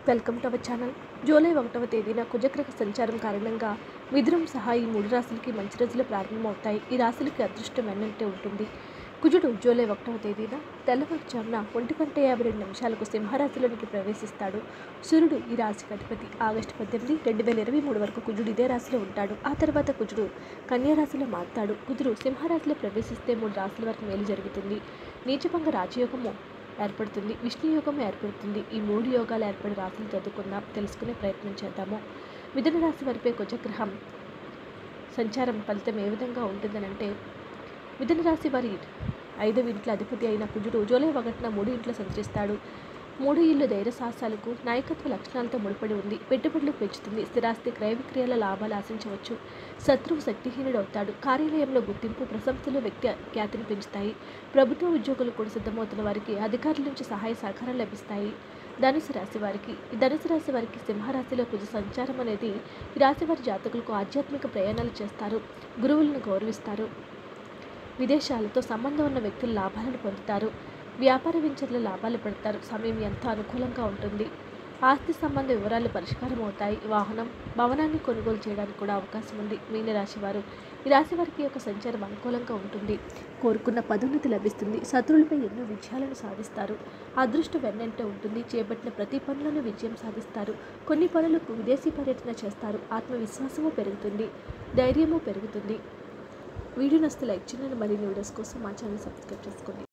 welcome to our channel July ఒకటవ తేదీన కుజగ్రహ సంచారం కారణంగా మిథునం సహా ఈ మూడు రాశులకి మంచి రోజులు ప్రారంభమవుతాయి ఈ రాశులకి అదృష్టం వెన్నంటే ఉంటుంది కుజుడు జూలై ఒకటవ తేదీన తెల్లవారుజామున ఒంటి గంట యాభై రెండు నిమిషాలకు సింహరాశిలోనికి ప్రవేశిస్తాడు సూర్యుడు ఈ రాశికి అధిపతి ఆగస్టు పద్దెనిమిది రెండు వేల ఇరవై మూడు వరకు కుజుడు ఇదే రాశిలో ఉంటాడు ఆ తర్వాత కుజుడు కన్యా రాశిలో మారుతాడు కుజుడు సింహరాశిలో ప్రవేశిస్తే మూడు రాశుల వరకు మేలు జరుగుతుంది నీచభంగ రాజయోగము ఏర్పడుతుంది విష్ణు యోగం ఏర్పడుతుంది ఈ మూడు యోగాలు ఏర్పడి రాశులు చదువుకుందాం తెలుసుకునే ప్రయత్నం చేద్దాము మిథున రాశి వారిపై కుజగ్రహం సంచారం ఫలితం ఏ విధంగా ఉంటుందనంటే మిథున రాశి వారి ఐదవ ఇంట్లో అధిపతి అయిన కుజుడు జూలై ఒకటిన మూడు ఇంట్లో సంచరిస్తాడు మూడు ఇల్లు ధైర్య సాహసాలకు నాయకత్వ లక్షణాలతో ముడిపడి ఉంది పెట్టుబడులు పెంచుతుంది స్థిరాస్తి క్రయ విక్రయాల లాభాలు ఆశించవచ్చు శత్రువు శక్తిహీనుడవుతాడు కార్యాలయంలో గుర్తింపు ప్రశంసలు వ్యక్తి ఖ్యాతిని పెంచుతాయి ప్రభుత్వ ఉద్యోగులు కూడా సిద్ధమవుతున్న వారికి అధికారుల నుంచి సహాయ సహకారం లభిస్తాయి ధనుసు రాశి వారికి ఈ ధనుసు రాశి వారికి సింహరాశిలో కుజ సంచారం అనేది ఈ రాశి వారి జాతకులకు ఆధ్యాత్మిక ప్రయాణాలు చేస్తారు గురువులను గౌరవిస్తారు విదేశాలతో సంబంధం ఉన్న వ్యక్తులు లాభాలను పొందుతారు వ్యాపార వెంచర్ల లాభాలు పడతారు సమయం ఎంతో అనుకూలంగా ఉంటుంది ఆస్తి సంబంధ వివరాలు పరిష్కారం అవుతాయి వాహనం భవనాన్ని కొనుగోలు చేయడానికి కూడా అవకాశం ఉంది మీన రాశి వారు ఈ రాశి వారికి యొక్క సంచారం అనుకూలంగా ఉంటుంది కోరుకున్న పదోన్నతి లభిస్తుంది శత్రువులపై ఎన్నో విజయాలను సాధిస్తారు అదృష్టం వెన్నంటే ఉంటుంది చేపట్టిన ప్రతి పనులను విజయం సాధిస్తారు కొన్ని పనులకు విదేశీ పర్యటన చేస్తారు ఆత్మవిశ్వాసము పెరుగుతుంది ధైర్యము పెరుగుతుంది వీడియో నస్తే లైక్ చేయండి మరిన్ని వీడియోస్ కోసం మా ఛానల్ సబ్స్క్రైబ్ చేసుకోండి